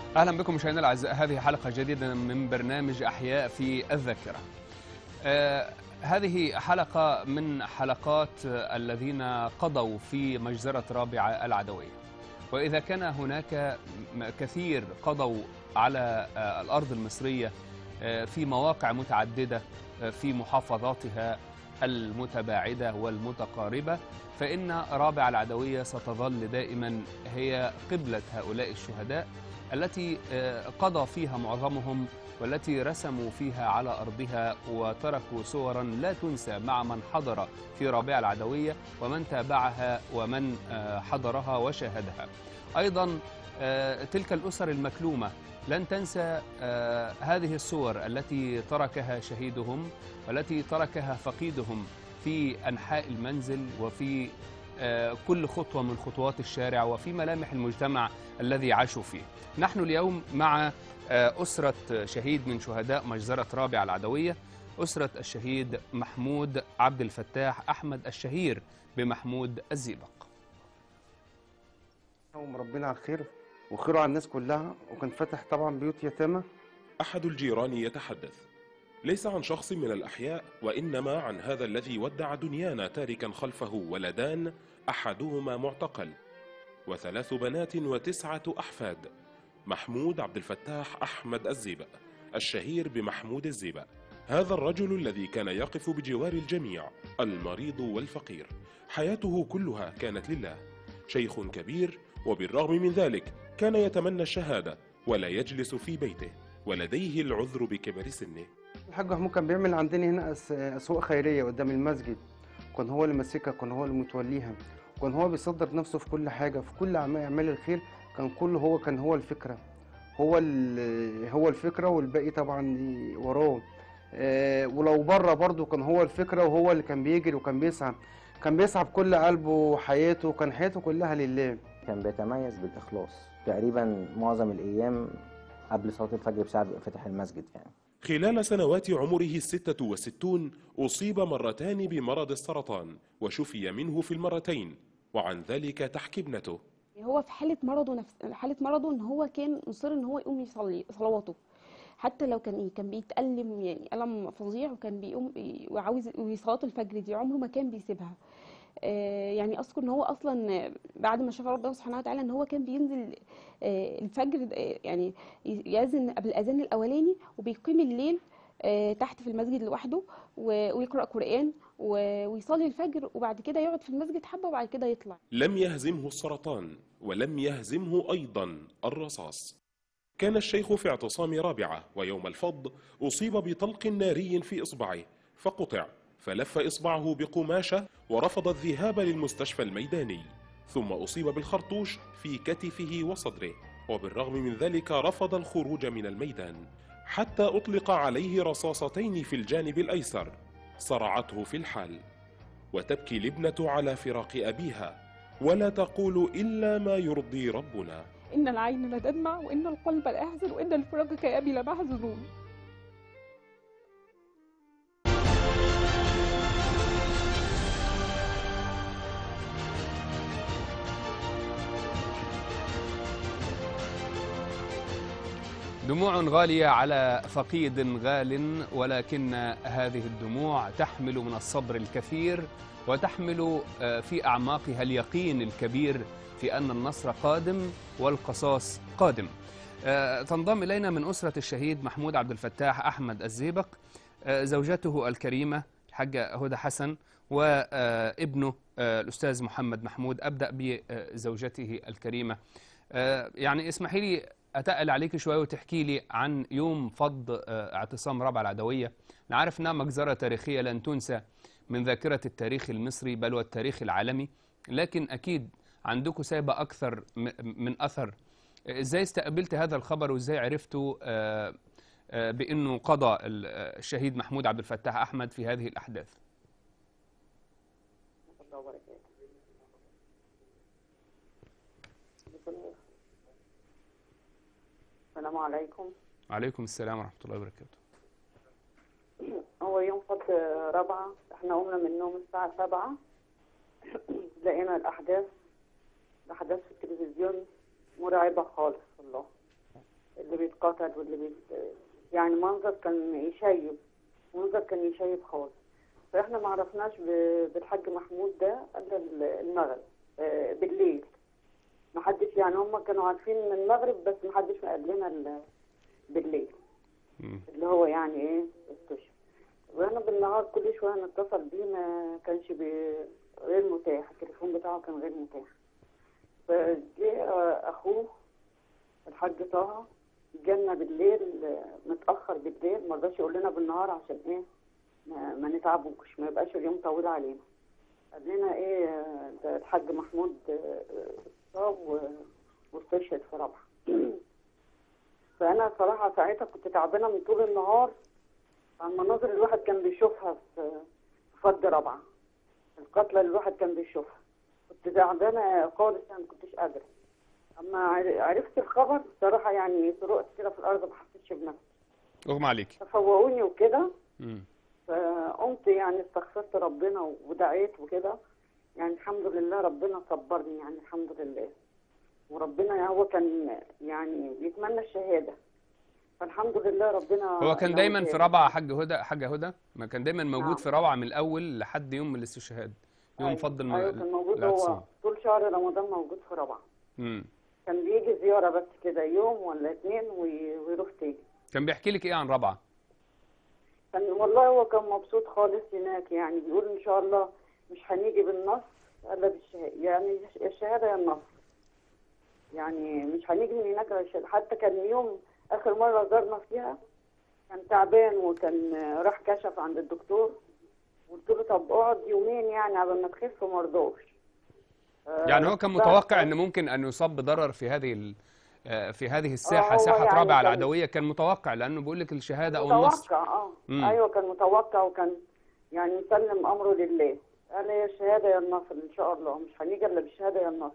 اهلا بكم مشاهدينا الاعزاء هذه حلقه جديده من برنامج احياء في الذاكره. آه هذه حلقه من حلقات الذين قضوا في مجزره رابعه العدويه. واذا كان هناك كثير قضوا على آه الارض المصريه آه في مواقع متعدده آه في محافظاتها المتباعده والمتقاربه فان رابعه العدويه ستظل دائما هي قبله هؤلاء الشهداء التي قضى فيها معظمهم والتي رسموا فيها على أرضها وتركوا صورا لا تنسى مع من حضر في رابعة العدوية ومن تابعها ومن حضرها وشاهدها أيضا تلك الأسر المكلومة لن تنسى هذه الصور التي تركها شهيدهم والتي تركها فقيدهم في أنحاء المنزل وفي كل خطوة من خطوات الشارع وفي ملامح المجتمع الذي عاشوا فيه نحن اليوم مع أسرة شهيد من شهداء مجزرة رابعة العدوية أسرة الشهيد محمود عبد الفتاح أحمد الشهير بمحمود الزيبق ربنا على الخير وخيره على الناس كلها وكان فتح طبعا بيوت يتامى أحد الجيران يتحدث ليس عن شخص من الأحياء وإنما عن هذا الذي ودع دنيانا تاركا خلفه ولدان أحدهما معتقل وثلاث بنات وتسعة أحفاد محمود عبد الفتاح أحمد الزيبق الشهير بمحمود الزيبق هذا الرجل الذي كان يقف بجوار الجميع المريض والفقير حياته كلها كانت لله شيخ كبير وبالرغم من ذلك كان يتمنى الشهادة ولا يجلس في بيته ولديه العذر بكبر سنه الحاج محمود كان بيعمل عندنا هنا اسواق خيريه قدام المسجد كان هو اللي ماسكها كان هو اللي متوليها كان هو بيصدر نفسه في كل حاجه في كل اعمال الخير كان كله هو كان هو الفكره هو هو الفكره والباقي طبعا وراه آه ولو بره برضه كان هو الفكره وهو اللي كان بيجري وكان بيسعى كان بيسعى بكل قلبه وحياته كان حياته كلها لله كان بيتميز بالاخلاص تقريبا معظم الايام قبل صلاه الفجر بساعه بيبقى فاتح المسجد يعني خلال سنوات عمره الستة والستون أصيب مرتان بمرض السرطان وشفي منه في المرتين وعن ذلك تحكي ابنته هو في حالة مرضه نفس حالة مرضه ان هو كان مصر ان هو يقوم يصلي صلواته حتى لو كان ايه كان بيتألم يعني ألم فظيع وكان بيقوم وعاوز صلاة الفجر دي عمره ما كان بيسيبها آه يعني اذكر ان هو اصلا بعد ما شاف ربنا سبحانه وتعالى ان هو كان بينزل آه الفجر يعني يأذن قبل الاذان الاولاني وبيقيم الليل آه تحت في المسجد لوحده ويقرا قران ويصلي الفجر وبعد كده يقعد في المسجد حبه وبعد كده يطلع لم يهزمه السرطان ولم يهزمه ايضا الرصاص كان الشيخ في اعتصام رابعه ويوم الفض اصيب بطلق ناري في اصبعه فقطع فلف إصبعه بقماشة ورفض الذهاب للمستشفى الميداني ثم أصيب بالخرطوش في كتفه وصدره وبالرغم من ذلك رفض الخروج من الميدان حتى أطلق عليه رصاصتين في الجانب الأيسر صرعته في الحال وتبكي الابنة على فراق أبيها ولا تقول إلا ما يرضي ربنا إن العين لتدمع وإن القلب ليحزن وإن الفراق يا أبي لمحزنون دموع غالية على فقيد غال ولكن هذه الدموع تحمل من الصبر الكثير وتحمل في أعماقها اليقين الكبير في أن النصر قادم والقصاص قادم تنضم إلينا من أسرة الشهيد محمود عبد الفتاح أحمد الزيبق زوجته الكريمة الحاجة هدى حسن وابنه الأستاذ محمد محمود أبدأ بزوجته الكريمة يعني اسمحي لي أتقل عليك شوية وتحكي لي عن يوم فض اعتصام رابعة العدوية نعرف أنها مجزرة تاريخية لن تنسى من ذاكرة التاريخ المصري بل والتاريخ العالمي لكن أكيد عندكم سايبة أكثر من أثر إزاي استقبلت هذا الخبر وإزاي عرفتوا بأنه قضى الشهيد محمود عبد الفتاح أحمد في هذه الأحداث السلام عليكم وعليكم السلام ورحمة الله وبركاته هو يوم فض رابعة احنا قمنا من النوم الساعة سبعة لقينا الأحداث الأحداث في التلفزيون مرعبة خالص والله اللي بيتقتل واللي بيت يعني منظر كان يشيب منظر كان يشيب خالص فاحنا ما عرفناش ب- بالحاج محمود ده الا ال- المغرب آه، بالليل ما حدش يعني هم كانوا عارفين من المغرب بس ما حدش قال لنا ال- بالليل مم. اللي هو يعني ايه استشهد وانا بالنهار كل شويه نتصل بيه ما كانش بي- غير متاح التليفون بتاعه كان غير متاح فجه آه، اخوه الحاج طه جالنا بالليل آه، متاخر بالليل ما رضاش يقول لنا بالنهار عشان ايه ما, ما نتعبوش ما يبقاش اليوم طويل علينا قال لنا ايه آه، ده الحاج محمود آه، آه، اتصاب و- واستشهد في رابعه فانا صراحه ساعتها كنت تعبانه من طول النهار عن المناظر الواحد كان بيشوفها في في فض رابعه القتلى اللي الواحد كان بيشوفها كنت تعبانه خالص يعني ما كنتش قادره اما عر- عرفت الخبر صراحه يعني سرقت كده في الارض ما حسيتش بنفسي اغمى عليك ففوقوني وكده مم. فقمت يعني استغفرت ربنا ودعيت وكده يعني الحمد لله ربنا صبرني يعني الحمد لله وربنا هو كان يعني بيتمنى الشهادة فالحمد لله ربنا هو كان دايما في نوجاني. رابعه حاج هدى حاجه هدى ما كان دايما موجود نعم. في رابعه من الاول لحد يوم الاستشهاد يوم أيوة. فض الم... ايوه كان موجود هو الاعتصام طول شهر رمضان موجود في رابعة مم. كان بيجي زيارة بس كده يوم ولا اتنين وي- ويروح تاني كان بيحكي لك ايه عن رابعه كان والله هو كان مبسوط خالص هناك يعني بيقول ان شاء الله مش هنيجي بالنصر الا بالشهاده يعني الشهاده يا النصر يعني مش هنيجي من هناك غير الشهادة. حتى كان يوم اخر مره زارنا فيها كان تعبان وكان راح كشف عند الدكتور قلت له طب اقعد يومين يعني قبل ما تخف ما رضاش آه، يعني هو كان بعد متوقع كده- ان ممكن ان يصاب بضرر في هذه ال... آه، في هذه الساحه هو ساحه يعني رابعه كان- العدويه كان متوقع لانه بيقول لك الشهاده او النصر متوقع اه مم. ايوه كان متوقع وكان يعني مسلم امره لله قال هي الشهاده يا النصر ان شاء الله مش هنيجي الا بالشهاده يا النصر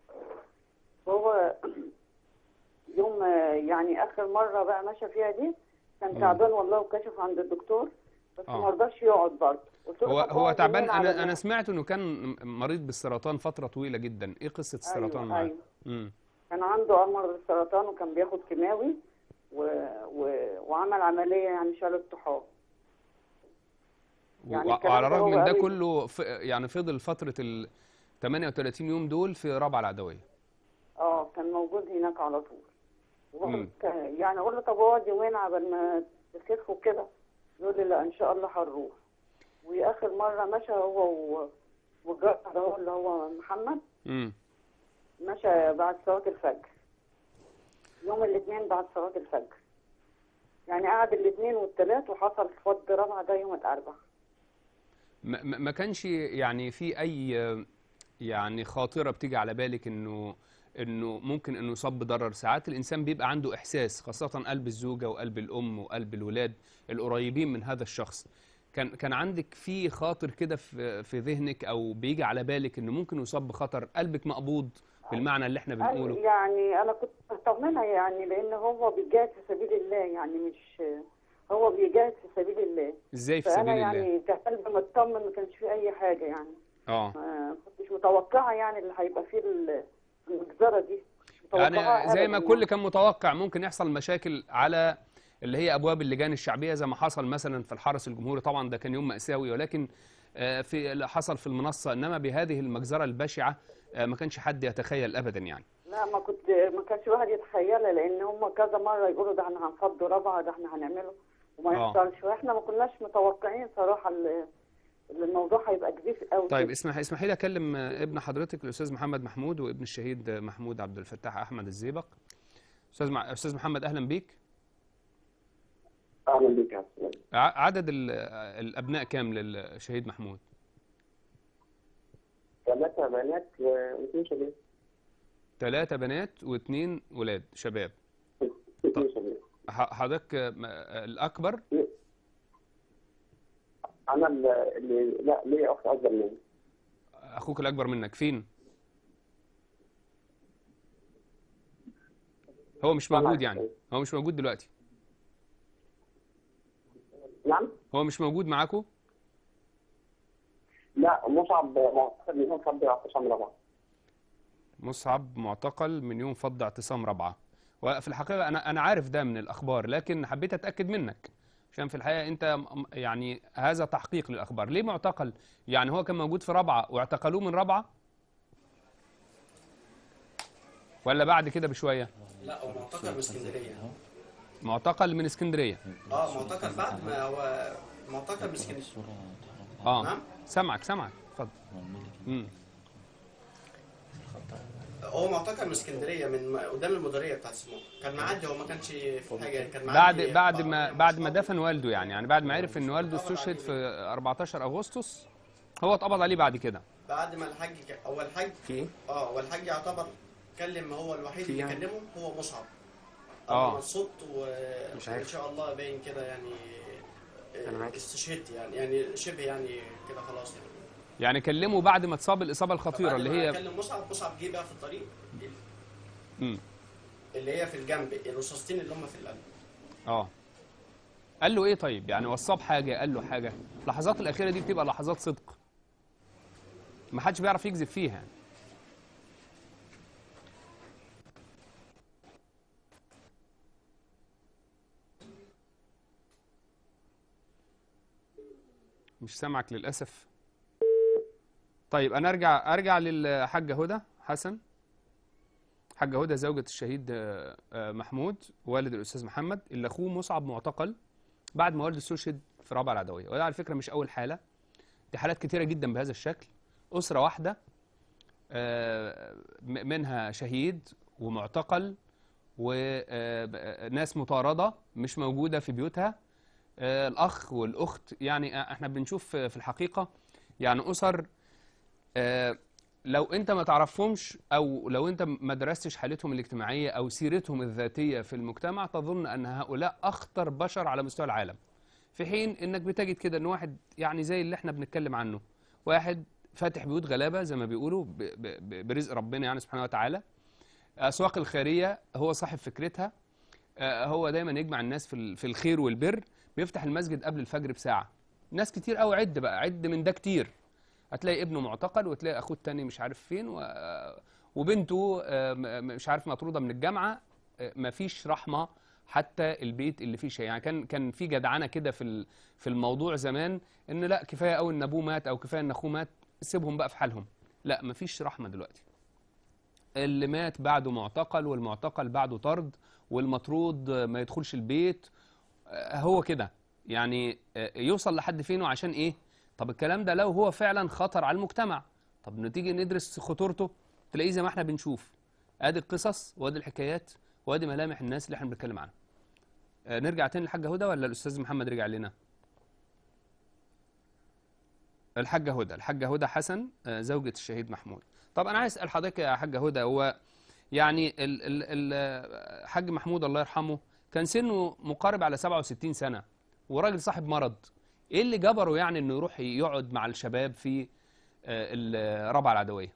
هو يوم آه، يعني اخر مره بقى ماشى فيها دي كان مم. تعبان والله وكشف عند الدكتور بس آه. ما رضاش يقعد برضه قلت له هو طب هو اقعد تعبان يومين على انا انا ما- سمعت انه كان مريض بالسرطان فتره طويله جدا ايه قصه السرطان ايوه معاه ايوه مم. كان عنده امر بالسرطان وكان بياخد كيماوي و... و... وعمل عمليه يعني شال الطحال يعني و- الكلام وعلى ده الرغم هو من ده قوي. كله ف... يعني فضل فتره ال 38 يوم دول في رابعه العدويه اه كان موجود هناك على طول وهو مم. كان- يعني اقول له طب اقعد يومين عبال ما تخف وكده يقول لي لا ان شاء الله هنروح واخر مره مشى هو و- والجار ده هو اللي هو محمد امم مشى بعد صلاه الفجر يوم الاثنين بعد صلاه الفجر يعني قعد الاثنين والثلاث وحصل فض رابعه ده يوم الاربعاء ما ما- ما كانش يعني في اي يعني خاطره بتيجي على بالك انه انه ممكن انه يصاب بضرر ساعات الانسان بيبقى عنده احساس خاصه قلب الزوجه وقلب الام وقلب الولاد القريبين من هذا الشخص كان كان عندك في خاطر كده في في ذهنك او بيجي على بالك انه ممكن يصاب بخطر قلبك مقبوض بالمعنى اللي احنا قال بنقوله يعني انا كنت مطمنه يعني لان هو بيجاهد في سبيل الله يعني مش هو بيجاهد في سبيل الله ازاي في فانا سبيل الله يعني كقلب مطمن ما كانش فيه اي حاجه يعني اه ما كنتش متوقعه يعني اللي هيبقى فيه ال- المجزره دي مش متوقعاها يعني زي ما أبداً كل يعني. كان متوقع ممكن يحصل مشاكل على اللي هي ابواب اللجان الشعبيه زي ما حصل مثلا في الحرس الجمهوري طبعا ده كان يوم مأساوي ولكن آه، في اللي حصل في المنصه انما بهذه المجزره البشعه آه، ما كانش حد يتخيل ابدا يعني لا ما كنت ما كانش الواحد يتخيلها لان هم كذا مره يقولوا ده احنا هنفض رابعه ده احنا هنعمله وما آه. يحصلش واحنا ما كناش متوقعين صراحه ال- ال- الموضوع هيبقى كبير قوي طيب كده. اسمح اسمحي لي اكلم آه، ابن حضرتك الاستاذ محمد محمود وابن الشهيد آه، محمود عبد الفتاح احمد الزيبق استاذ مع... استاذ محمد اهلا بيك اهلا بك يا استاذ ع- عدد ال- آه، الابناء كام للشهيد محمود ثلاثة بنات واثنين شباب ثلاثة بنات واثنين ولاد شباب اثنين شباب ح- حضرتك آه، م- آه، الاكبر انا اللي اللي- لا ليا اخت اكبر مني اخوك الاكبر منك فين هو مش طبعاً. موجود يعني هو مش موجود دلوقتي نعم هو مش موجود معاكم لا مصعب معتقد منهم فضل اعتصام رابعة مصعب معتقل من يوم فض اعتصام رابعه وفي الحقيقة أنا أنا عارف ده من الأخبار لكن حبيت أتأكد منك عشان في الحقيقة أنت م- يعني هذا تحقيق للأخبار ليه معتقل يعني هو كان موجود في رابعة واعتقلوه من رابعة ولا بعد كده بشوية لا هو معتقل من اسكندريه معتقل من اسكندرية اه معتقل بعد ما هو معتقل من اسكندريه اه نعم. سامعك سامعك اتفضل امم هو معتقل من اسكندريه من قدام المديريه بتاعت سموحه كان معدي هو ما كانش في حاجه يعني كان بعد معدي بعد بعض ما من بعد ما أصحابه. دفن والده يعني يعني بعد ما عرف ان والده استشهد في 14 اغسطس هو اتقبض عليه بعد كده بعد ما الحاج ك- هو الحاج في ايه؟ اه هو الحاج يعتبر كلم هو الوحيد في اللي يعني؟ كلمه هو مصعب آه. اما الصوت مش وان عارف. شاء الله باين كده يعني آه، أنا معاك. استشهدت يعني يعني شبه يعني كده خلاص يعني يعني كلمه بعد ما اتصاب الاصابه الخطيره بعد اللي ما هي كلم مصعب مصعب جه بقى في الطريق امم اللي هي في الجنب الرصاصتين اللي هم في القلب اه قال له ايه طيب يعني وصاه بحاجه قال له حاجه اللحظات الاخيره دي بتبقى لحظات صدق ما حدش بيعرف يكذب فيها مش سامعك للاسف طيب انا ارجع ارجع للحاجه هدى حسن حاجه هدى زوجة الشهيد آه، آه، محمود والد الاستاذ محمد اللي اخوه مصعب معتقل بعد ما والده استشهد في رابعه العدويه وده على فكره مش اول حاله دي حالات كتيره جدا بهذا الشكل اسره واحده آه، م- منها شهيد ومعتقل وناس مطارده مش موجوده في بيوتها آه، الاخ والاخت يعني آه، احنا بنشوف في الحقيقه يعني اسر آه، لو انت ما تعرفهمش او لو انت ما درستش حالتهم الاجتماعيه او سيرتهم الذاتيه في المجتمع تظن ان هؤلاء اخطر بشر على مستوى العالم في حين انك بتجد كده ان واحد يعني زي اللي احنا بنتكلم عنه واحد فاتح بيوت غلابه زي ما بيقولوا ب- ب- ب- برزق ربنا يعني سبحانه وتعالى اسواق الخيريه هو صاحب فكرتها آه، هو دايما يجمع الناس في ال- في الخير والبر بيفتح المسجد قبل الفجر بساعه ناس كتير قوي عد بقى عد من ده كتير هتلاقي ابنه معتقل وتلاقي اخوه التاني مش عارف فين و... وبنته آه، م- م- مش عارف مطروده من الجامعه آه، مفيش رحمه حتى البيت اللي فيه شيء يعني كان كان في جدعنه كده في ال- في الموضوع زمان ان لا كفايه قوي ان ابوه مات او كفايه ان اخوه مات سيبهم بقى في حالهم لا مفيش رحمه دلوقتي اللي مات بعده معتقل والمعتقل بعده طرد والمطرود آه، ما يدخلش البيت آه، هو كده يعني آه، يوصل لحد فين وعشان ايه طب الكلام ده لو هو فعلا خطر على المجتمع طب نتيجي ندرس خطورته تلاقيه زي ما احنا بنشوف ادي القصص وادي الحكايات وادي ملامح الناس اللي احنا بنتكلم عنها آه، نرجع تاني للحاجه هدى ولا الاستاذ محمد رجع لنا الحاجه هدى الحاجه هدى حسن آه، زوجة الشهيد محمود طب انا عايز اسال حضرتك يا حاجه هدى هو يعني ال- ال- ال- الحاج محمود الله يرحمه كان سنه مقارب على 67 سنه وراجل صاحب مرض ايه اللي جبره يعني انه يروح يقعد مع الشباب في آه، الرابعه العدويه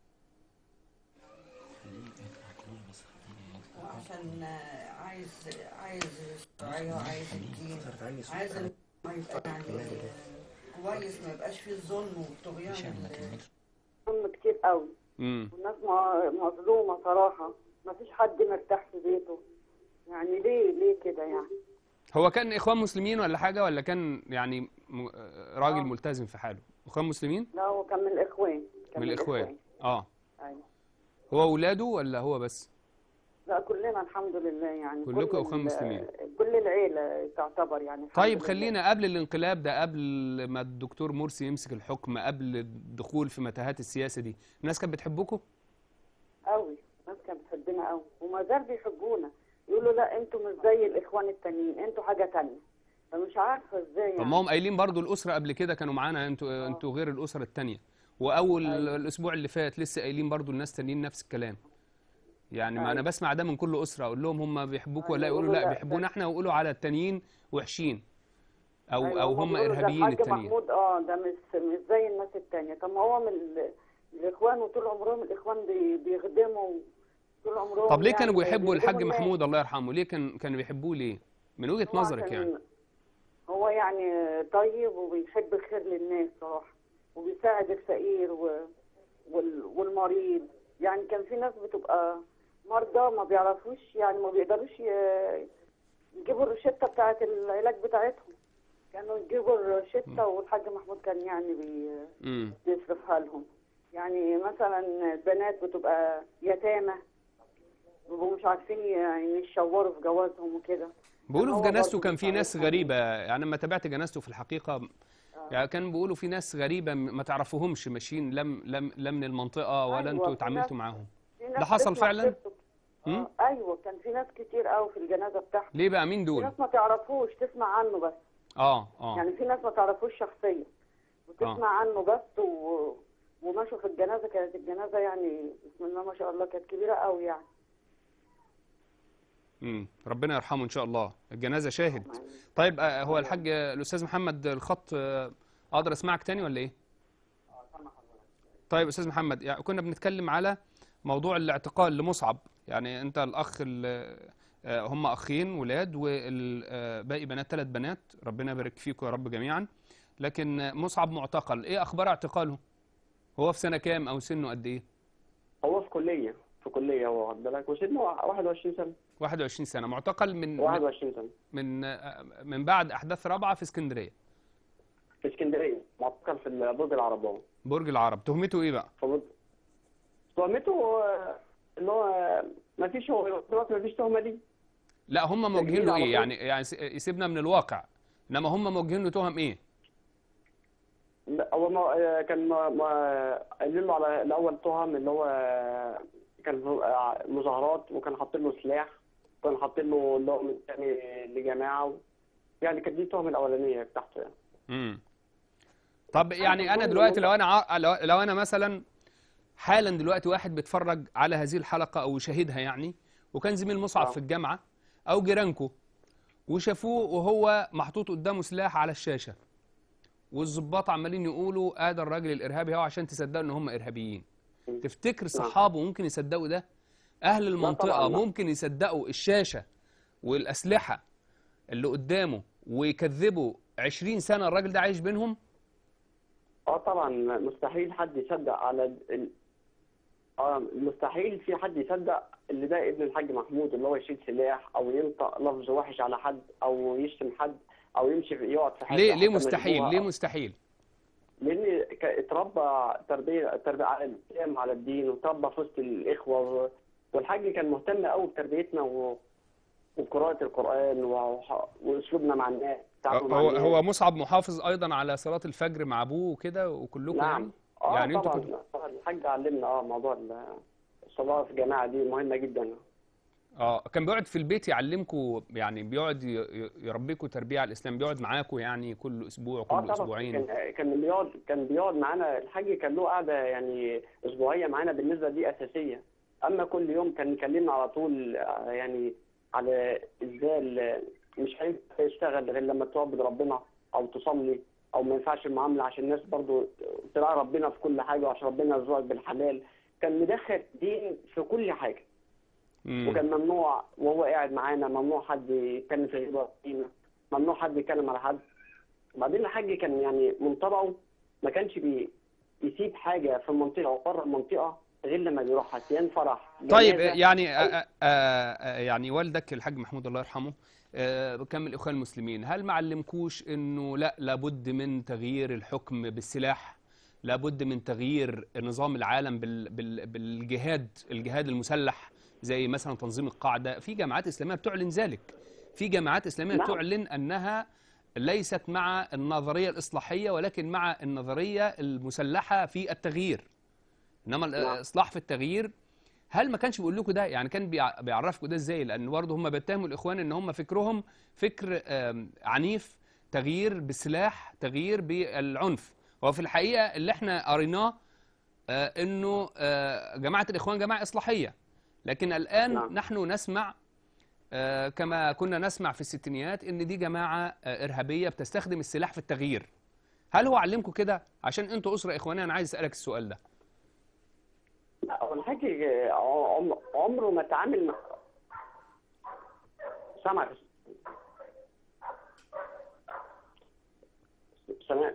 وعشان عايز عايز الشرعية وعايز الدين عايز إن ما يبقى يعني كويس ما يبقاش فيه الظلم والطغيان ال- ظلم كتير قوي امم والناس م- مظلومة صراحة ما فيش حد مرتاح في بيته يعني ليه ليه كده يعني هو كان اخوان مسلمين ولا حاجه ولا كان يعني م- آه، راجل آه. ملتزم في حاله اخوان مسلمين لا هو كان من الإخوان كان من الاخوان اه أيوة. هو اولاده ولا هو بس لا كلنا الحمد لله يعني كلكم كل أخوان ال- مسلمين. كل العيلة تعتبر يعني الحمد طيب لله. خلينا قبل الانقلاب ده قبل ما الدكتور مرسي يمسك الحكم قبل الدخول في متاهات السياسه دي الناس كانت بتحبكم قوي الناس كانت بتحبنا قوي وما زال بيحبونا يقولوا لا انتوا مش زي الاخوان التانيين انتوا حاجه تانية فمش عارفه ازاي طب يعني ما هم قايلين برضو الاسره قبل كده كانوا معانا انتوا انتوا غير الاسره الثانيه واول أيوة. الاسبوع اللي فات لسه قايلين برضو الناس تانيين نفس الكلام يعني ما انا أيوة. بسمع ده من كل اسره اقول لهم هم بيحبوكوا ولا أيوة، يقولوا لا يقولوا لا، بيحبونا ده- احنا ويقولوا على التانيين وحشين او أيوة، او هما هم بيقولوا ده ارهابيين الحاج التانيين محمود اه ده مش مش زي الناس التانية طب ما هو من ال- الاخوان وطول عمرهم الاخوان بي- بيخدموا طول عمرهم طب ليه يعني كانوا بيحبوا بيخدموا الحاج الناس. محمود الله يرحمه ليه كان كانوا بيحبوه ليه من وجهة هو نظرك عشان يعني هو يعني طيب وبيحب الخير للناس صراحة وبيساعد الفقير و... وال... والمريض يعني كان في ناس بتبقى مرضى ما بيعرفوش يعني ما بيقدروش ي- يجيبوا الروشتة بتاعة العلاج بتاعتهم كانوا يجيبوا الروشتة والحاج محمود كان يعني بي- امم بيصرفها لهم يعني مثلا البنات بتبقى يتامى بيبقوا مش عارفين يعني يشوروا في جوازهم وكده بيقولوا في هو جنازته برضه كان في ناس بيساعدهم. غريبة يعني لما تابعت جنازته في الحقيقة يعني كان بيقولوا في ناس غريبة م- ما تعرفوهمش ماشيين لم لم لا من المنطقة ولا أيوة، انتوا في اتعاملتوا ناس- معاهم في ناس ده حصل تسمع فعلا؟ سيرته. مم؟ آه، ايوه كان في ناس كتير قوي في الجنازه بتاعته ليه بقى مين في دول؟ ناس ما تعرفوش تسمع عنه بس اه اه يعني في ناس ما تعرفوش شخصيا وتسمع عنه بس و... ومشوا في الجنازه كانت الجنازه يعني بسم الله ما شاء الله كانت كبيره قوي يعني امم ربنا يرحمه ان شاء الله الجنازة شاهد طيب آه، هو الحاج الاستاذ محمد الخط آه، اقدر اسمعك تاني ولا ايه؟ طيب استاذ محمد يعني كنا بنتكلم على موضوع الاعتقال لمصعب يعني انت الاخ ال- آه، هم اخين ولاد والباقي بنات ثلاث بنات ربنا يبارك فيكم يا رب جميعا لكن آه، مصعب معتقل ايه اخبار اعتقاله هو في سنة كام او سنه قد ايه هو في كليه في كليه هو واخد بالك وسنه 21 سنه 21 سنة معتقل من 21 سنه من آه، من بعد احداث رابعة في اسكندرية في اسكندريه معتقل في برج العرباوي برج العرب تهمته ايه بقى فبرج تهمته آه، ان هو ما فيش هو دلوقتي ما فيش تهمه دي لا هم موجهين تجديد له على ايه طول. يعني يعني س- يسيبنا من الواقع انما هم موجهين له تهم ايه لا هو ما آه، كان ما ما قايلين له على الاول تهم اللي هو آه، كان آه، مظاهرات وكان حاطين له سلاح وكان حاطين له اللي هو منتمي لجماعه يعني كانت دي التهم الاولانيه بتاعته يعني امم طب يعني انا بقول دلوقتي إن لو انا ع- لو, لو انا مثلا حالا دلوقتي واحد بيتفرج على هذه الحلقة او يشاهدها يعني وكان زميل مصعب آه. في الجامعة او جيرانكو وشافوه وهو محطوط قدامه سلاح على الشاشة والظباط عمالين يقولوا ادي الراجل الارهابي اهو عشان تصدقوا ان هم ارهابيين تفتكر صحابه ممكن يصدقوا ده اهل المنطقة طبعاً لا. ممكن يصدقوا الشاشة والاسلحة اللي قدامه ويكذبوا 20 سنة الراجل ده عايش بينهم اه طبعا مستحيل حد يصدق على ال... اه مستحيل في حد يصدق اللي ده ابن الحاج محمود اللي هو يشيل سلاح او ينطق لفظ وحش على حد او يشتم حد او يمشي في يقعد في حته ليه ليه حتى مستحيل مشبوهة. ليه مستحيل لان ك- اتربى تربيه تربيه على الاسلام وعلى الدين وتربى في وسط الاخوه و... والحاج كان مهتم قوي بتربيتنا و... وقراءه القران وح... واسلوبنا مع الناس تعامله مع هو الناس. هو مصعب محافظ ايضا على صلاة الفجر مع ابوه وكده وكلكم يعني نعم اه يعني انتوا طبعا كنتوا طبعا الحاج علمنا اه موضوع ال- الصلاه في الجماعه دي مهمه جدا اه كان بيقعد في البيت يعلمكم يعني بيقعد ي- ي- يربيكم تربية على الاسلام بيقعد معاكم يعني كل اسبوع اه كل طبعا اسبوعين كان كان بيقعد كان بيقعد معانا الحاج كان له قعده يعني اسبوعيه معانا بالنسبه دي اساسيه اما كل يوم كان يكلمنا على طول آه، يعني على ازاي ال- مش هينفع تشتغل غير لما تعبد ربنا او تصلي او ما ينفعش المعامله عشان الناس برضو تراعي ربنا في كل حاجه وعشان ربنا يرزقك بالحلال كان مدخل دين في كل حاجه مم. وكان ممنوع وهو قاعد معانا ممنوع حد يتكلم في غيبه فينا ممنوع حد يتكلم على حد وبعدين الحاج كان يعني من طبعه ما كانش بي يسيب حاجه في المنطقه او بره المنطقه غير لما بيروحها سيان فرح طيب جنازة. يعني آه آه آه يعني والدك الحاج محمود الله يرحمه آه، كان من الاخوان المسلمين هل ما علمكوش انه لا لابد من تغيير الحكم بالسلاح لابد من تغيير نظام العالم بال بال بالجهاد الجهاد المسلح زي مثلا تنظيم القاعده في جماعات اسلاميه بتعلن ذلك في جماعات اسلاميه نعم. تعلن انها ليست مع النظريه الاصلاحيه ولكن مع النظريه المسلحه في التغيير انما الاصلاح في التغيير هل ما كانش بيقول لكم ده يعني كان بيع- بيعرفكم ده ازاي لان برضه هم بيتهموا الاخوان ان هم فكرهم فكر آم، عنيف تغيير بالسلاح تغيير بالعنف وفي الحقيقه اللي احنا قريناه آه، انه آه، جماعه الاخوان جماعه اصلاحيه لكن الان نعم. نحن نسمع آه، كما كنا نسمع في الستينيات ان دي جماعه آه، ارهابيه بتستخدم السلاح في التغيير هل هو علمكم كده عشان انتوا اسره اخوانيه انا عايز اسالك السؤال ده لا، هو الحاج عم- عمره ما تعامل مع سامع سامع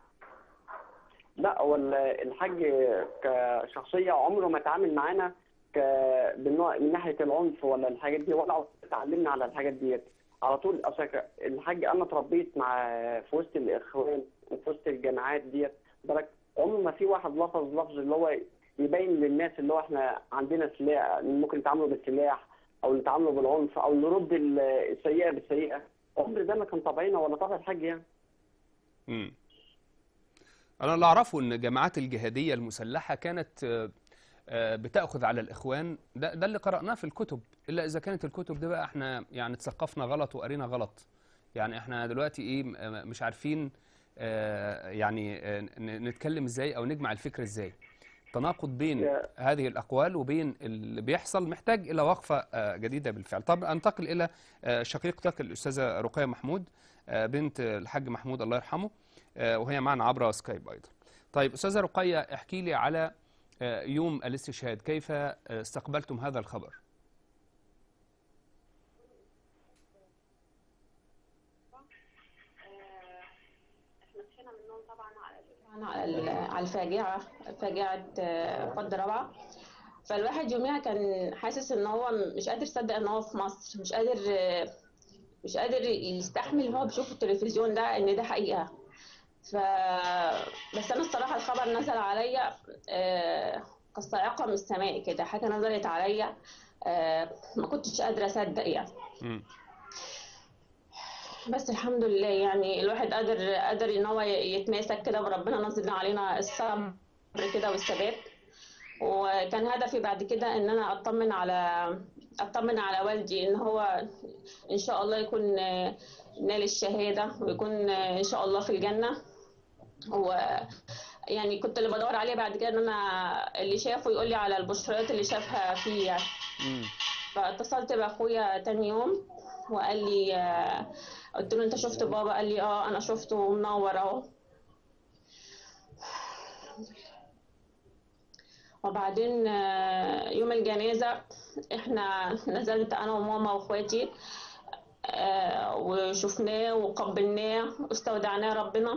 لا هو ال- الحاج كشخصية عمره ما تعامل معانا ك بالنوع من ناحيه العنف ولا الحاجات دي ولا عمرنا اتعلمنا على الحاجات ديت على طول اصل ك- الحاج انا اتربيت مع في وسط الاخوان وفي وسط الجامعات ديت بالك عمر ما في واحد لفظ لفظ اللي هو يبين للناس اللي هو احنا عندنا سلاح ممكن نتعاملوا بالسلاح او نتعاملوا بالعنف او نرد ال- السيئه بالسيئه عمر ده ما كان طبعنا ولا طبع الحاج يعني مم. أنا اللي أعرفه إن جماعات الجهادية المسلحة كانت آه، آه، بتأخذ على الإخوان ده, ده اللي قرأناه في الكتب إلا إذا كانت الكتب دي بقى إحنا يعني اتثقفنا غلط وقرينا غلط يعني إحنا دلوقتي إيه م- آه، مش عارفين آه، يعني آه، ن- نتكلم إزاي أو نجمع الفكر إزاي تناقض بين يا- هذه الأقوال وبين اللي بيحصل محتاج إلى وقفة آه، جديدة بالفعل طب أنتقل إلى آه، شقيقتك الأستاذة رقية محمود آه، بنت الحاج محمود الله يرحمه آه، وهي معنا عبر سكايب أيضا طيب أستاذة رقية احكي لي على آه، يوم الاستشهاد كيف آه، استقبلتم هذا الخبر على ال- على الفاجعة فاجعة آه، قد رابعة فالواحد يوميها كان حاسس ان هو مش قادر يصدق ان هو في مصر مش قادر آه، مش قادر يستحمل ان هو بيشوف التلفزيون ده ان ده حقيقة ف بس انا الصراحة الخبر نزل عليا آه، كالصاعقة من السماء كده حاجة نزلت عليا آه، ما كنتش قادرة اصدق يعني مم. بس الحمد لله يعني الواحد قادر قادر ان هو يتماسك كده وربنا نزل علينا الصبر كده والثبات وكان هدفي بعد كده ان انا اطمن على اطمن على والدي ان هو ان شاء الله يكون نال الشهاده ويكون ان شاء الله في الجنه و يعني كنت اللي بدور عليه بعد كده ان انا اللي شافه يقول لي على البشريات اللي شافها فيه يعني مم. فاتصلت باخويا تاني يوم وقال لي آه، قلت له انت شفت بابا قال لي اه انا شفته ومنور اهو وبعدين آه، يوم الجنازة احنا نزلت انا وماما واخواتي آه، وشفناه وقبلناه واستودعناه ربنا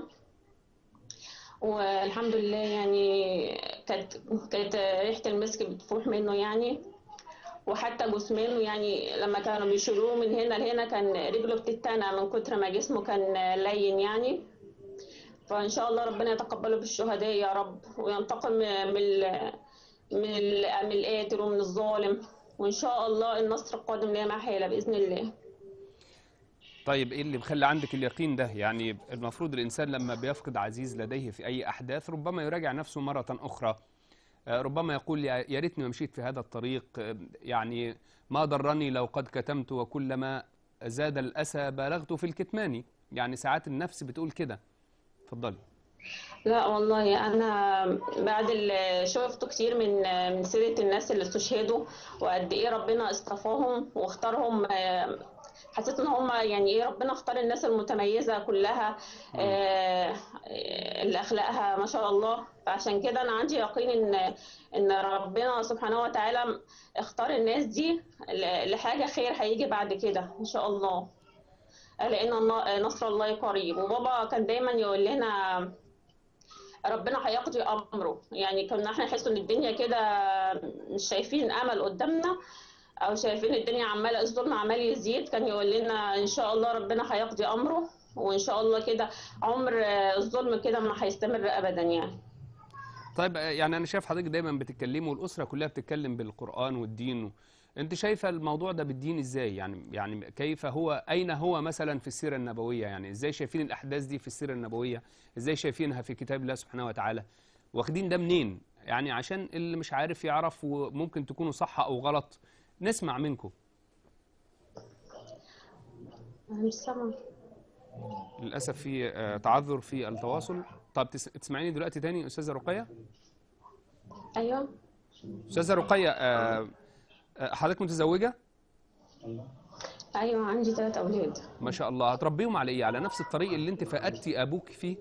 والحمد لله يعني كانت كانت ريحة المسك بتفوح منه يعني وحتى جسمانه يعني لما كانوا بيشيلوه من هنا لهنا كان رجله بتتنى من كتر ما جسمه كان لين يعني فإن شاء الله ربنا يتقبله بالشهداء يا رب وينتقم من ال- من ال- من القاتل ومن الظالم وإن شاء الله النصر القادم لا محالة بإذن الله طيب ايه اللي مخلي عندك اليقين ده يعني المفروض الانسان لما بيفقد عزيز لديه في اي احداث ربما يراجع نفسه مره اخرى آه، ربما يقول يا يا ريتني ما مشيت في هذا الطريق آه، يعني ما ضرني لو قد كتمت وكلما زاد الاسى بالغت في الكتمان يعني ساعات النفس بتقول كده اتفضلي لا والله انا بعد اللي شفته كتير من من سيره الناس اللي استشهدوا وقد ايه ربنا اصطفاهم واختارهم آه، حسيت ان هم يعني ايه ربنا اختار الناس المتميزه كلها آه، آه، اللي اخلاقها ما شاء الله فعشان كده انا عندي يقين ان ان ربنا سبحانه وتعالى اختار الناس دي ل- لحاجه خير هيجي بعد كده ان شاء الله لان الله- نصر الله قريب وبابا كان دايما يقول لنا ربنا هيقضي امره يعني كنا احنا نحس ان الدنيا كده مش شايفين امل قدامنا او شايفين الدنيا عماله الظلم عمال يزيد كان يقول لنا ان شاء الله ربنا هيقضي امره وان شاء الله كده عمر الظلم كده ما هيستمر ابدا يعني طيب آه، يعني انا شايف حضرتك دايما بتتكلمي والاسره كلها بتتكلم بالقران والدين و... انت شايفه الموضوع ده بالدين ازاي يعني يعني كيف هو اين هو مثلا في السيره النبويه يعني ازاي شايفين الاحداث دي في السيره النبويه ازاي شايفينها في كتاب الله سبحانه وتعالى واخدين ده منين يعني عشان اللي مش عارف يعرف وممكن تكونوا صح او غلط نسمع منكم أنا مش سامعه للاسف في آه، تعذر في التواصل طب تس- تسمعيني دلوقتي تاني استاذه رقيه ايوه استاذه رقيه آه، آه، حضرتك متزوجه ايوه عندي ثلاث اولاد ما شاء الله هتربيهم على ايه على نفس الطريق اللي انت فقدتي ابوك فيه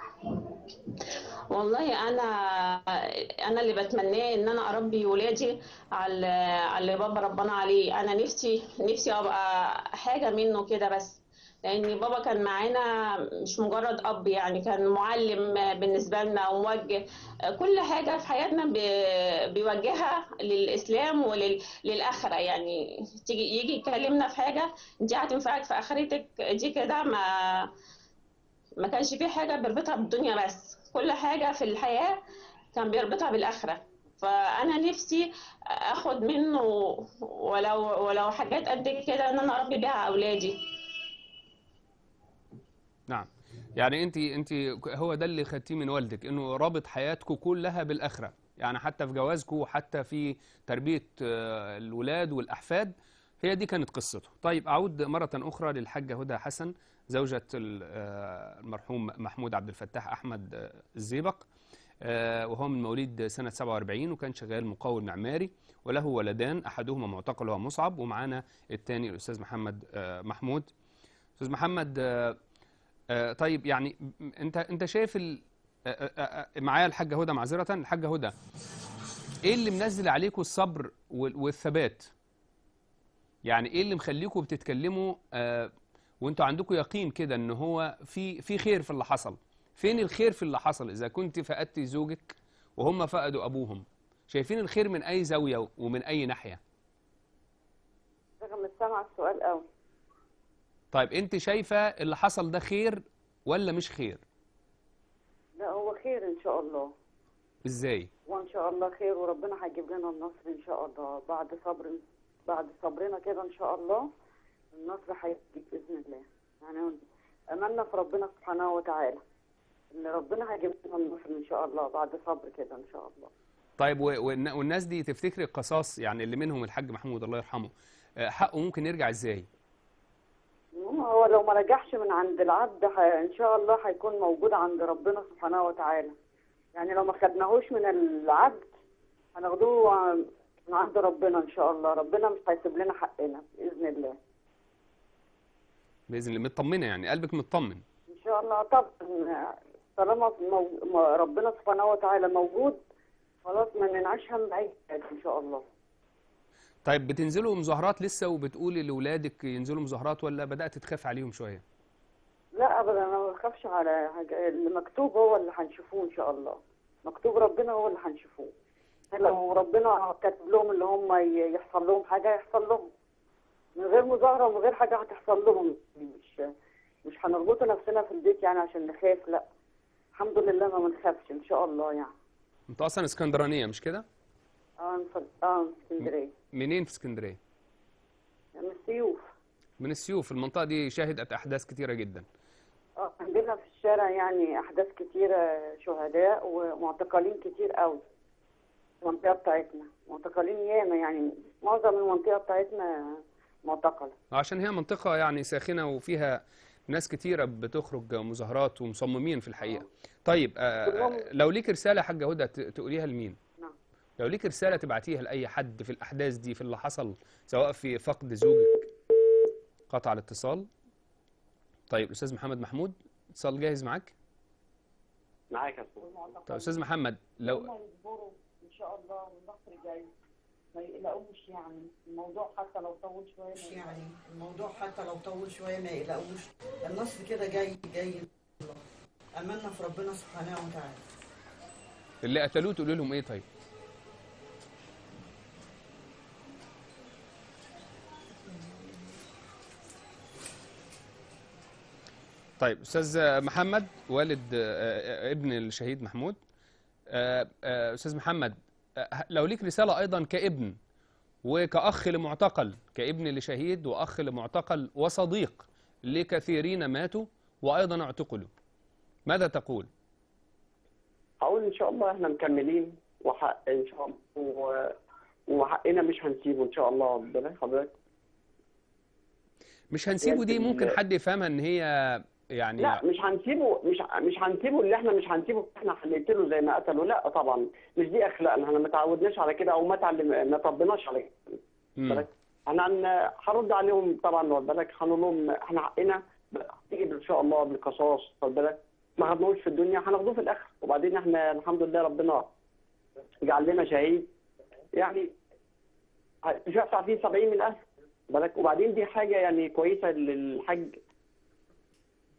والله انا انا اللي بتمناه ان انا اربي ولادي على على اللي بابا ربنا عليه انا نفسي نفسي ابقى حاجه منه كده بس لان بابا كان معانا مش مجرد اب يعني كان معلم بالنسبه لنا وموجه كل حاجه في حياتنا ب- بيوجهها للاسلام وللاخره يعني تيجي يجي يكلمنا في حاجه دي هتنفعك في اخرتك دي كده ما ما كانش فيه حاجه بيربطها بالدنيا بس كل حاجه في الحياه كان بيربطها بالاخره فانا نفسي اخد منه ولو ولو حاجات قد كده ان انا اربي بيها اولادي نعم يعني انت انت هو ده اللي خدتيه من والدك انه رابط حياتكم كلها بالاخره يعني حتى في جوازكم وحتى في تربيه آه، الولاد والاحفاد هي دي كانت قصته طيب اعود مره اخرى للحاجه هدى حسن زوجة ال- آه، المرحوم محمود عبد الفتاح احمد آه، الزيبق آه، وهو من مواليد سنه 47 وكان شغال مقاول معماري وله ولدان احدهما معتقل وهو مصعب ومعانا الثاني الاستاذ محمد آه، محمود استاذ محمد آه، آه، طيب يعني م- انت انت شايف ال... آه، آه، آه، معايا الحاجه هدى معذره الحاجه هدى ايه اللي منزل عليكم الصبر وال- والثبات يعني ايه اللي مخليكم بتتكلموا آه، وانتوا عندكم يقين كده ان هو في في خير في اللي حصل فين الخير في اللي حصل اذا كنت فقدتي زوجك وهم فقدوا ابوهم شايفين الخير من اي زاويه ومن اي ناحيه رغم السمع السؤال قوي طيب انت شايفه اللي حصل ده خير ولا مش خير لا هو خير ان شاء الله ازاي وان شاء الله خير وربنا هيجيب لنا النصر ان شاء الله بعد صبر بعد صبرنا كده ان شاء الله النصر هيجي باذن الله يعني املنا في ربنا سبحانه وتعالى ان ربنا هيجيب لنا النصر ان شاء الله بعد صبر كده ان شاء الله طيب و- والن- والناس دي تفتكر القصاص يعني اللي منهم الحاج محمود الله يرحمه آه، حقه ممكن يرجع ازاي المهم هو لو ما رجعش من عند العبد ح- ان شاء الله هيكون موجود عند ربنا سبحانه وتعالى يعني لو ما خدناهوش من العبد هناخدوه عن- من عند ربنا ان شاء الله ربنا مش هيسيب لنا حقنا باذن الله باذن الله مطمنه يعني قلبك مطمن ان شاء الله طبعا طالما مو... ما ربنا سبحانه وتعالى موجود خلاص ما ننعش هم اي حاجه ان شاء الله طيب بتنزلوا مظاهرات لسه وبتقولي لاولادك ينزلوا مظاهرات ولا بدات تخاف عليهم شويه لا ابدا انا ما بخافش على حاجه اللي مكتوب هو اللي هنشوفوه ان شاء الله مكتوب ربنا هو اللي هنشوفوه لو ربنا كاتب لهم اللي هم ي- يحصل لهم حاجه يحصل لهم من غير مظاهره ومن غير حاجه هتحصل لهم مش مش هنربط نفسنا في البيت يعني عشان نخاف لا الحمد لله ما بنخافش ان شاء الله يعني انت اصلا اسكندرانيه مش كده اه من- اه من اسكندريه منين في اسكندريه من السيوف من السيوف المنطقه دي شهدت احداث كتيره جدا اه عندنا في الشارع يعني احداث كتيره شهداء ومعتقلين كتير قوي المنطقه بتاعتنا معتقلين ياما يعني معظم المنطقه بتاعتنا معتقله عشان هي منطقه يعني ساخنه وفيها ناس كتيره بتخرج مظاهرات ومصممين في الحقيقه طيب آه، كلهم- لو ليك رساله يا حاجه هدى ت- تقوليها لمين نعم. لو ليك رساله تبعتيها لاي حد في الاحداث دي في اللي حصل سواء في فقد زوجك قطع الاتصال طيب استاذ محمد محمود اتصال جاهز معاك معاك يا أستاذ. طيب استاذ محمد لو يصبروا ان شاء الله والنصر جاي ما يقلقوش يعني الموضوع حتى لو طول شويه مش يعني الموضوع حتى لو طول شويه ما يقلقوش النصر كده جاي جاي إن شاء الله. املنا في ربنا سبحانه وتعالى اللي قتلوه تقول لهم ايه طيب طيب استاذ محمد والد آه، آه، ابن الشهيد محمود آه، آه، استاذ محمد آه، لو ليك رساله ايضا كابن وكاخ لمعتقل كابن لشهيد واخ لمعتقل وصديق لكثيرين ماتوا وايضا اعتقلوا ماذا تقول هقول ان شاء الله احنا مكملين وحق ان شاء الله و... وحقنا مش هنسيبه ان شاء الله ربنا حضرتك مش هنسيبه دي يمكن- ممكن حد يفهمها ان هي يعني لا مش هنسيبه مش مش هنسيبه اللي احنا مش هنسيبه احنا هنقتله زي ما قتلوا لا طبعا مش دي اخلاقنا احنا ما تعودناش على كده او ما تعلم ما طبناش على كده مم. بالك احنا هن- هنرد عليهم طبعا واخد بالك هنقول لهم احنا حقنا هتيجي ان شاء الله بالقصاص واخد بالك ما خدناهوش في الدنيا هناخدوه في الاخر وبعدين احنا الحمد لله ربنا جعل لنا شهيد يعني مش هيدفع فيه 70 من الاهل بالك وبعدين دي حاجه يعني كويسه للحج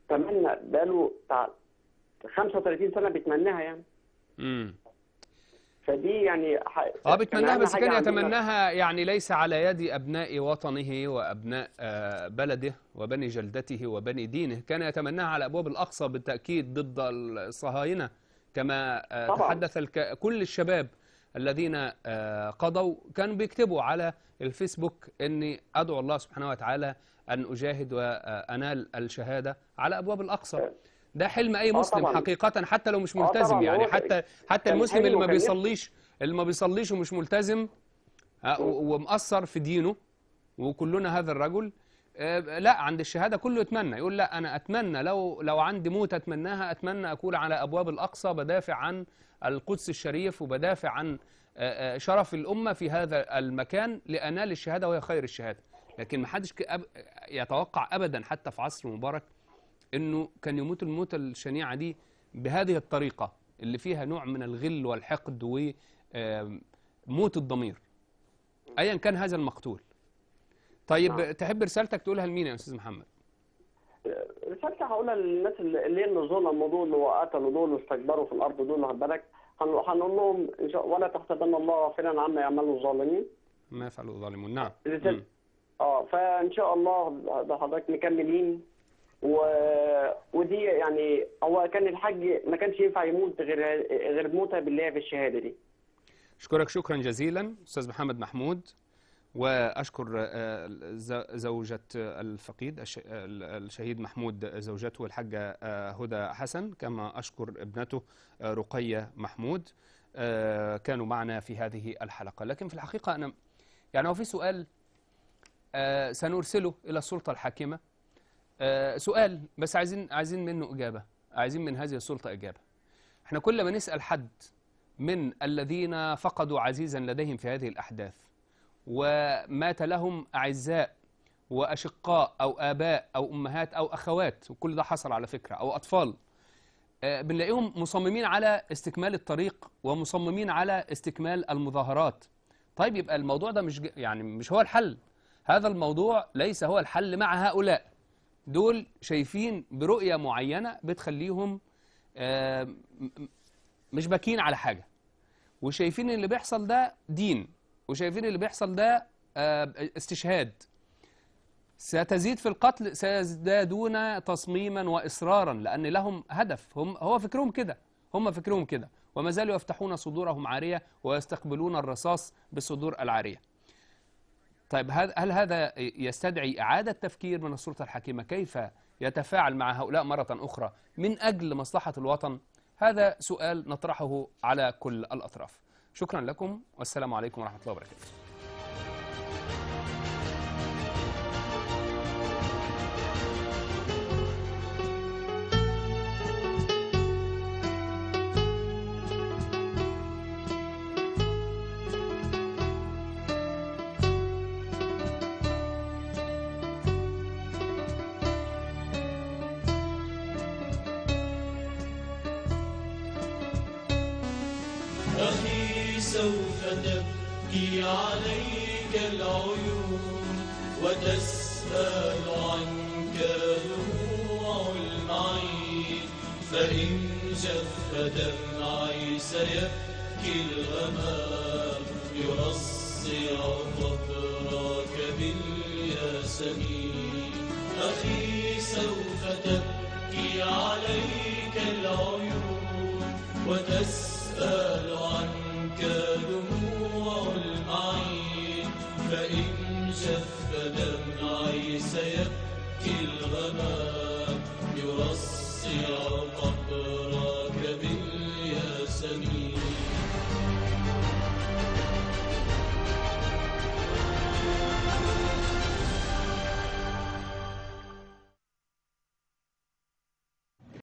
تمنى بقاله بتاع 35 سنه بيتمناها يعني امم فدي يعني ح... اه بيتمناها أهم بس حاجة كان عندنا- يتمناها يعني ليس على يد ابناء وطنه وابناء آه، بلده وبني جلدته وبني دينه كان يتمناها على ابواب الاقصى بالتاكيد ضد الصهاينه كما آه، طبعاً. تحدث الك... كل الشباب الذين آه، قضوا كانوا بيكتبوا على الفيسبوك اني ادعو الله سبحانه وتعالى ان اجاهد وانال الشهاده على ابواب الاقصى ده حلم اي آه مسلم طبعاً. حقيقه حتى لو مش آه ملتزم طبعاً، يعني هو حتى حتى كان المسلم حلم اللي ما وكان نفسه. بيصليش اللي ما بيصليش ومش ملتزم آه، و- ومقصر في دينه وكلنا هذا الرجل آه، لا عند الشهاده كله يتمنى يقول لا انا اتمنى لو لو عندي موت اتمناها اتمنى اكون على ابواب الاقصى بدافع عن القدس الشريف وبدافع عن آه، آه، شرف الامه في هذا المكان لانال الشهاده وهي خير الشهاده لكن ما حدش ك- أب- يتوقع ابدا حتى في عصر مبارك انه كان يموت الموتة الشنيعة دي بهذه الطريقة اللي فيها نوع من الغل والحقد وموت الضمير ايا كان هذا المقتول طيب نعم. تحب رسالتك تقولها لمين يا استاذ محمد رسالتي هقولها للناس اللي اللي هي اللي ظلموا دول وقتلوا دول واستكبروا في الارض دول واخد بالك هن- هنقول لهم إن شاء ولا تحسبن الله غافلا عما يعمل الظالمين ما يفعل الظالمون نعم رسالة مم. اه فان شاء الله ده حضرتك مكملين و... ودي يعني هو كان الحج ما كانش ينفع يموت غير غير موتة بالله في الشهاده دي اشكرك شكرا جزيلا استاذ محمد محمود واشكر آه، ز- زوجة الفقيد الش- الشهيد محمود زوجته الحاجة آه، هدى حسن كما اشكر ابنته آه، رقية محمود آه، كانوا معنا في هذه الحلقة لكن في الحقيقة انا يعني هو في سؤال آه، سنرسله الى السلطة الحاكمة آه، سؤال بس عايزين عايزين منه اجابة عايزين من هذه السلطة اجابة احنا كل ما نسأل حد من الذين فقدوا عزيزا لديهم في هذه الأحداث ومات لهم أعزاء وأشقاء أو آباء أو أمهات أو أخوات وكل ده حصل على فكرة أو أطفال آه، بنلاقيهم مصممين على استكمال الطريق ومصممين على استكمال المظاهرات طيب يبقى الموضوع ده مش ج- يعني مش هو الحل هذا الموضوع ليس هو الحل مع هؤلاء دول شايفين برؤية معينة بتخليهم آه، م- م- مش باكين على حاجة وشايفين اللي بيحصل ده دين وشايفين اللي بيحصل ده آه، استشهاد ستزيد في القتل سيزدادون تصميما وإصرارا لأن لهم هدف هم هو فكرهم كده هم فكرهم كده وما زالوا يفتحون صدورهم عارية ويستقبلون الرصاص بالصدور العارية طيب هل هل هذا يستدعي إعادة تفكير من السلطة الحاكمة كيف يتفاعل مع هؤلاء مرة أخرى من أجل مصلحة الوطن هذا سؤال نطرحه على كل الأطراف شكرا لكم والسلام عليكم ورحمة الله وبركاته أخي سوف تبكي عليك العيون وتسأل عنك دموع المعين فإن جف دمعي سيبكي الغمام يرصع ظهرك بالياسمين أخي سوف تبكي عليك العيون وتسأل عنك دموع المعين فإن جف دمعي سيبكي